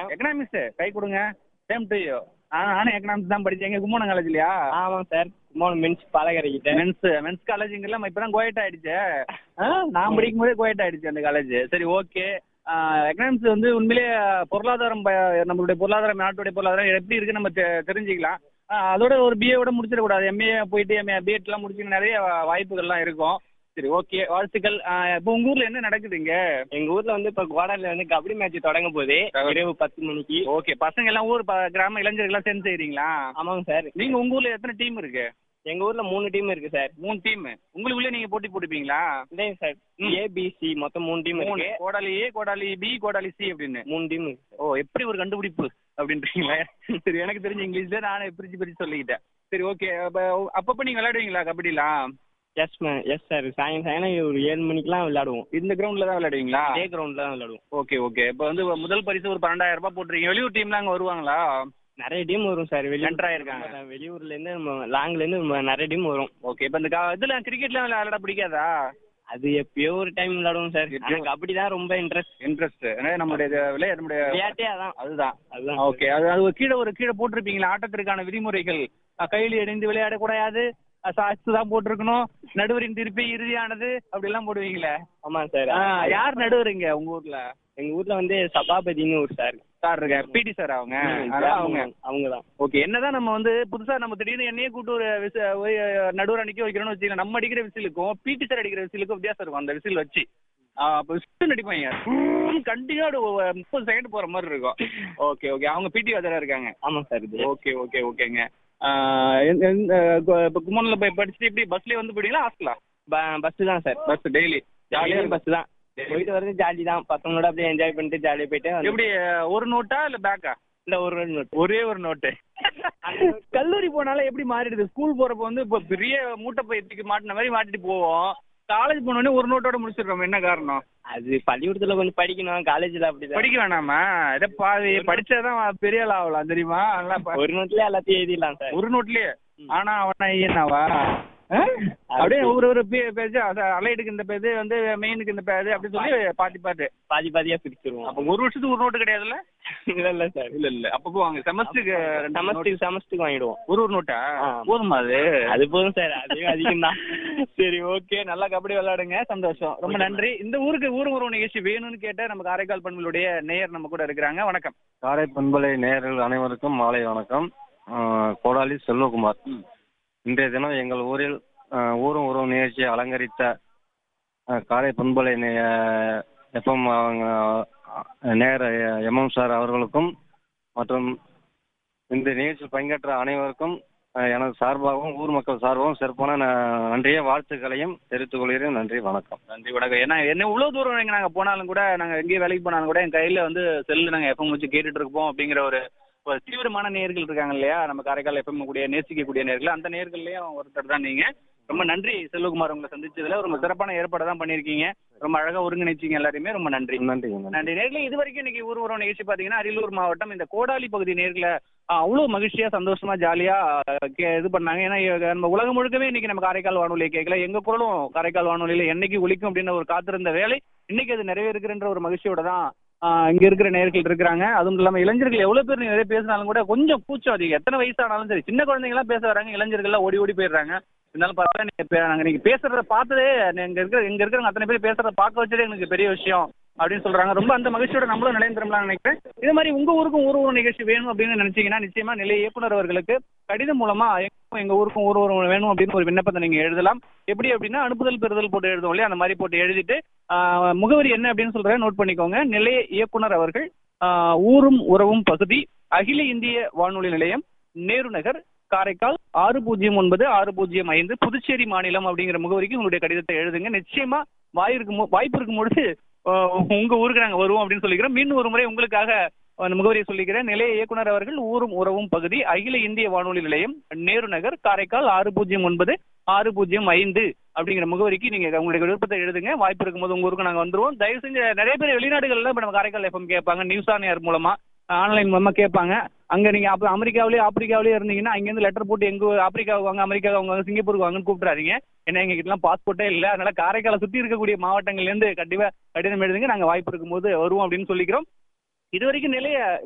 Economics கை கொடுங்க same to you நானும் எக்கனாமிக்ஸ் தான் படிச்சேன் எங்க கும்போணம் காலேஜ் இல்லையா ஆமாம் சார் கும்போணம் மென்ஸ் பலகரைக்கிட்ட மென்ஸ் மென்ஸ் காலேஜுங்கெல்லாம் இப்பதான் கோயட் ஆயிடுச்சு ஆ, நான் படிக்கும் போதே கோயட் ஆயிடுச்சு அந்த காலேஜ் சரி ஓகே எக்கனாமிக்ஸ் வந்து உண்மையிலேயே பொருளாதாரம் ப- நம்மளுடைய பொருளாதாரம் நாட்டுடைய பொருளாதாரம் எப்படி இருக்கு நம்ம தெ- தெரிஞ்சுக்கலாம் ஆ, அதோட ஒரு பிஏவோட முடிச்சிடக்கூடாது எம்ஏ போயிட்டு எம்ஏ பிஎட்லாம் முடிச்சு நிறைய வா- வாய்ப்புகள்லாம் இருக்கும் சரி ஓகே வாழ்த்துக்கள் ஆ, இப்போ உங்க ஊர்ல என்ன நடக்குதுங்க எங்க ஊர்ல வந்து இப்ப கோடாரில வந்து கபடி மேட்ச் தொடங்க போகுது இரவு பத்து மணிக்கு ஓகே பசங்க எல்லாம் ஊர் ப- கிராம இளைஞர்கள்லாம் சேர்ந்து செய்றீங்களா ஆமாங்க சார் நீங்க உங்க ஊர்ல எத்தனை டீம் இருக்கு எங்க ஊர்ல மூணு டீம் இருக்கு சார் மூணு டீம் உங்களுக்குள்ளே நீங்க போட்டி போட்டுப்பீங்களா இல்லைங்க சார் ம். ஏபிசி மொத்தம் மூணு டீம் மூணு இருக்கு கோடாலி ஏ கோடாலி பி கோடாலி சி அப்படின்னு மூணு டீம் இருக்கு ஓ எப்படி ஒரு கண்டுபிடிப்பு அப்படின்றீங்களா சரி எனக்கு தெரிஞ்ச இங்கிலீஷ்ல நானே பிரிச்சு பிரிச்சு சொல்லிக்கிட்டேன் சரி ஓகே அப்பப்ப நீங்க விளையாடுவீங்களா கபடிலாம் எஸ் எஸ் சார் சாயங்காலம் சாயங்காலம் ஒரு ஏழு மணிக்கெல்லாம் விளையாடுவோம் இந்த கிரவுண்ட்ல தான் விளையாடுவீங்களா அதே கிரவுண்ட்ல தான் விளையாடுவோம் ஓகே ஓகே இப்போ வந்து முதல் பரிசு ஒரு பன்னெண்டாயிரம் ரூபாய் போட்டுருக்கீங்க வெளியூர் டீம்லாம் அங்க வருவாங்களா நிறைய டீம் வரும் சார் வெளியூர் Enter ஆயிருக்காங்க. வெளியூர்ல இருந்து நம்ம லாங்ல இருந்து நம்ம நிறைய டீம் வரும் ஓகே இப்போ இந்த க- இதுல கிரிக்கெட்லாம் விளையாட பிடிக்காதா அது எப்பயோ ஒரு டைம் விளையாடுவோம் சார் எப்பயோ. ஆனா கபடி தான் ரொம்ப இன்ட்ரெஸ்ட் இன்ட்ரெஸ்ட் நம்மளுடைய இது விளையாட்டு நம்முடைய விளையாட்டே அதான் அதுதான் அதுதான் ஓகே அது அது ஒரு கீழே ஒரு கீழே போட்டிருப்பீங்களா ஆட்டத்திற்கான விதிமுறைகள் அஹ் கையில் இணைந்து விளையாடக்கூடாது சாக்ஸ் தான் போட்டிருக்கணும் நடுவரின் திருப்பி இறுதியானது அப்படி எல்லாம் போடுவீங்களே ஆமா சார் ஆ, யார் நடுவருங்க உங்க ஊர்ல எங்க ஊர்ல வந்து சபாபதினு ஒரு சார் சார் இருக்க பிடி சார் அவங்க அதான் அவங்க அவங்க தான் ஓகே என்னதான் நம்ம வந்து புதுசா நம்ம திடீர்னு என்னையே கூட்டு ஒரு விச ஒரு நடுவர் அடிக்க வைக்கிறோம்னு வச்சுக்கலாம் நம்ம அடிக்கிற விசிலுக்கும் பிடி சார் அடிக்கிற விசிலுக்கும் வித்தியாசம் இருக்கும் அந்த விசில் வச்சு ஆ, அப்போ விசில் அடிப்பாங்க கண்டினியூ முப்பது செகண்ட் போற மாதிரி இருக்கும் ஓகே ஓகே அவங்க பிடி வாத்தியாரா இருக்காங்க ஆமா சார் இது ஓகே ஓகே ஓகேங்க இப்போ கும்மனில் போய் படிச்சுட்டு இப்படி பஸ்லேயே வந்து போயிடுங்களா ஹாஸ்டலா பஸ் தான் சார் பஸ் டெய்லி ஜாலியாக ஜாலியாக பஸ் தான் போயிட்டு வரது ஜாலி தான் பசங்களோட அப்படியே என்ஜாய் பண்ணிட்டு ஜாலியாக போயிட்டு வந்து- எப்படி ஒரு நோட்டா இல்லை பேக்கா இல்ல ஒரு ரெண்டு நோட்டு ஒரே ஒரு நோட்டு கல்லூரி போனாலே எப்படி மாறிடுது ஸ்கூல் போறப்ப வந்து இப்போ பெரிய மூட்டை பயிற்சிக்கு மாட்டின மாதிரி மாட்டிட்டு போவோம் காலேஜ் போனோடனே ஒரு நோட்டோட முடிச்சிடுறோம் என்ன காரணம் அது பள்ளிக்கூடத்துல கொஞ்சம் படிக்கணும் காலேஜ்ல அப்படிதான் படிக்க வேணாமா இதை பாதி படிச்சாதான் பெரிய ஆள் ஆகலாம் தெரியுமா நல்லா ப- ஒரு நோட்ல எல்லாத்தையும் எழுதிடலாம் சார் ஒரு நோட்லயே ஆனா அவனா ஐயனாவா ஆ? அப்படியே ஒவ்வொரு ஒரு பே- பேஜ் அலைடுக்கு இந்த பேஜ் வந்து மெயினுக்கு இந்த பேஜ் அப்படி சொல்லி பாத்தி பாத்து பாதி பாதியா பிரிச்சிருவோம் அப்ப ஒரு வருஷத்துக்கு ஒரு நோட்டு கிடையாதுல்ல இல்ல இல்ல சார் இல்ல இல்ல அப்ப போவாங்க செமஸ்டருக்கு செமஸ்டருக்கு செமஸ்டருக்கு வாங்கிடுவோம் ஒரு ஒரு நோட்டா ஆ. போதுமா அது அது போதும் சார் அதுவே அதிகம் தான் சரி ஓகே நல்லா கபடி விளையாடுங்க சந்தோஷம் ரொம்ப நன்றி இந்த ஊருக்கு ஊர் உறவு நிகழ்ச்சி வேணும்னு கேட்ட நம்ம காரைக்கால் பண்புகளுடைய நேயர் நம்ம கூட இருக்கிறாங்க வணக்கம் காரை பண்பலை நேயர்கள் அனைவருக்கும் மாலை வணக்கம் ஆஹ் கோடாலி செல்வகுமார் இன்றைய தினம் எங்கள் ஊரில் ஆஹ் ஊரும் உறவு நிகழ்ச்சியை அலங்கரித்த ஆஹ் காரை பண்பலை எஃப்எம் அவங்க நேர எம்எம் சார் அவர்களுக்கும் மற்றும் இந்த நிகழ்ச்சியில் பங்கேற்ற அனைவருக்கும் ஆஹ் எனது சார்பாகவும் ஊர் மக்கள் சார்பாகவும் சிறப்பான ந- நன்றியை வாழ்த்துக்களையும் தெரிவித்துக் கொள்கிறேன் நன்றி வணக்கம் நன்றி வணக்கம் ஏன்னா என்ன இவ்வளவு தூரம் எங்க நாங்க போனாலும் கூட நாங்க எங்கேயும் வேலைக்கு போனாலும் கூட என் கையில வந்து செல்லு நாங்க எஃப்எம் வச்சு கேட்டுட்டு இருப்போம் அப்படிங்கிற ஒரு ஒரு தீவிரமான நேர்கள் இருக்காங்க இல்லையா நம்ம காரைக்கால் எஃப்எம் கூடிய நேசிக்கக்கூடிய நேர்கள் அந்த நேர்கள்லயும் ஒருத்தர் தான் நீங்க ரொம்ப நன்றி செல்வகுமார் உங்களை சந்திச்சதுல ரொம்ப சிறப்பான ஏற்பாடு தான் பண்ணியிருக்கீங்க ரொம்ப அழகா ஒருங்கிணைச்சீங்க எல்லாரையுமே ரொம்ப நன்றி நன்றிங்க நன்றி நன்றி நேர்களே இது வரைக்கும் இன்னைக்கு ஊர் உறவு நிகழ்ச்சி பாத்தீங்கன்னா அரியலூர் மாவட்டம் இந்த கோடாலி பகுதி நேர்களை அவ்வளவு மகிழ்ச்சியா சந்தோஷமா ஜாலியா ஆஹ், கே- இது பண்ணாங்க ஏன்னா இவங்க நம்ம உலகம் முழுக்கவே இன்னைக்கு நம்ம காரைக்கால் வானொலியை கேட்கல எங்க குரலும் காரைக்கால் வானொலியில என்னைக்கு ஒலிக்கும் அப்படின்னு ஒரு காத்திருந்த வேலை இன்னைக்கு அது நிறைவேறுகின்ற ஒரு மகிழ்ச்சியோட தான் ஆஹ், இங்க இருக்கிற நேர்கள் இருக்கிறாங்க அதுவும் இல்லாம இளைஞர்கள் எவ்வளவு பேர் நிறைய பேசினாலும் கூட கொஞ்சம் கூச்சம் அதிகம் எத்தனை வயசானாலும் சரி சின்ன குழந்தைங்க எல்லாம் பேச வராங்க இளைஞர்கள் எல்லாம் ஓடி ஓடி போயிடுறாங்க இருந்தாலும் பார்த்தா நீங்க பே- நாங்க நீங்க பேசுறத பார்த்ததே இங்க இருக்கிற இங்க இருக்கிறவங்க அத்தனை பேர் பேசுறத பார்க்க வச்சதே எனக்கு பெரிய விஷயம் அப்படின்னு சொல்றாங்க ரொம்ப அந்த மகிழ்ச்சியோட நம்மளும் நிலைந்திரலாம் நினைக்கிறேன் இது மாதிரி உங்க ஊருக்கும் ஊர் ஊர் நிகழ்ச்சி வேணும் அப்படின்னு நினைச்சீங்கன்னா நிச்சயமா நிலைய இயக்குனர் அவர்களுக்கு கடிதம் மூலமா எங்க- எங்க ஊருக்கும் ஊர் ஊர் வேணும் அப்படின்னு ஒரு விண்ணப்பத்தை நீங்க எழுதலாம் எப்படி அப்படின்னா அனுப்புதல் பெறுதல் போட்டு எழுதும் இல்லையா அந்த மாதிரி போட்டு எழுதிட்டு ஆஹ், முகவரி என்ன அப்படின்னு சொல்றேன் நோட் பண்ணிக்கோங்க நிலைய இயக்குனர் அவர்கள் ஆஹ், ஊரும் உறவும் பகுதி அகில இந்திய வானொலி நிலையம் நேரு நகர் காரைக்கால் ஆறு பூஜ்ஜியம் ஒன்பது ஆறு பூஜ்ஜியம் ஐந்து புதுச்சேரி மாநிலம் அப்படிங்கிற முகவரிக்கு உங்களுடைய கடிதத்தை எழுதுங்க நிச்சயமா வாயிருக்கு வாய்ப்பு இருக்கும் பொழுது ஆஹ், உங்க ஊருக்கு நாங்க வருவோம் அப்படின்னு சொல்லிக்கிறோம் மீண்டும் ஒரு முறை உங்களுக்காக அந்த முகவரியை சொல்லிக்கிறேன் நிலைய இயக்குனர் அவர்கள் ஊரும் உறவும் பகுதி அகில இந்திய வானொலி நிலையம் நேரு நகர் காரைக்கால் ஆறு பூஜ்ஜியம் ஒன்பது ஆறு பூஜ்ஜியம் ஐந்து அப்படிங்கிற முகவரிக்கு நீங்க உங்களுடைய விருப்பத்தை எழுதுங்க வாய்ப்பு இருக்கும்போது உங்க ஊருக்கு நாங்க வந்துருவோம் தயவு செஞ்சு நிறைய பேர் வெளிநாடுகள்ல இப்ப நம்ம காரைக்கால் எஃப்எம் கேட்பாங்க நியூஸ் ஆன் ஏர் மூலமா ஆன்லைன் மூலமா கேட்பாங்க அங்க நீங்க அப்ப அமெரிக்காவிலேயே ஆப்பிரிக்காவிலேயே இருந்தீங்கன்னா அங்க இருந்து லெட்டர் போட்டு எங்க ஆப்பிரிக்காவுக்கு வாங்க அமெரிக்காவுக்கு வாங்க சிங்கப்பூருக்கு வாங்கன்னு கூப்பிடாதீங்க ஏன்னா எங்க கிட்ட பாஸ்போர்ட்டே இல்ல அதனால காரைக்காலை சுத்தி இருக்கக்கூடிய மாவட்டங்கள்ல இருந்து கண்டிப்பா கடிதம் எழுதுங்க நாங்க வாய்ப்பு இருக்கும்போது வருவோம் அப்படின்னு சொல்லிக்கிறோம் இது வரைக்கும் நிலைய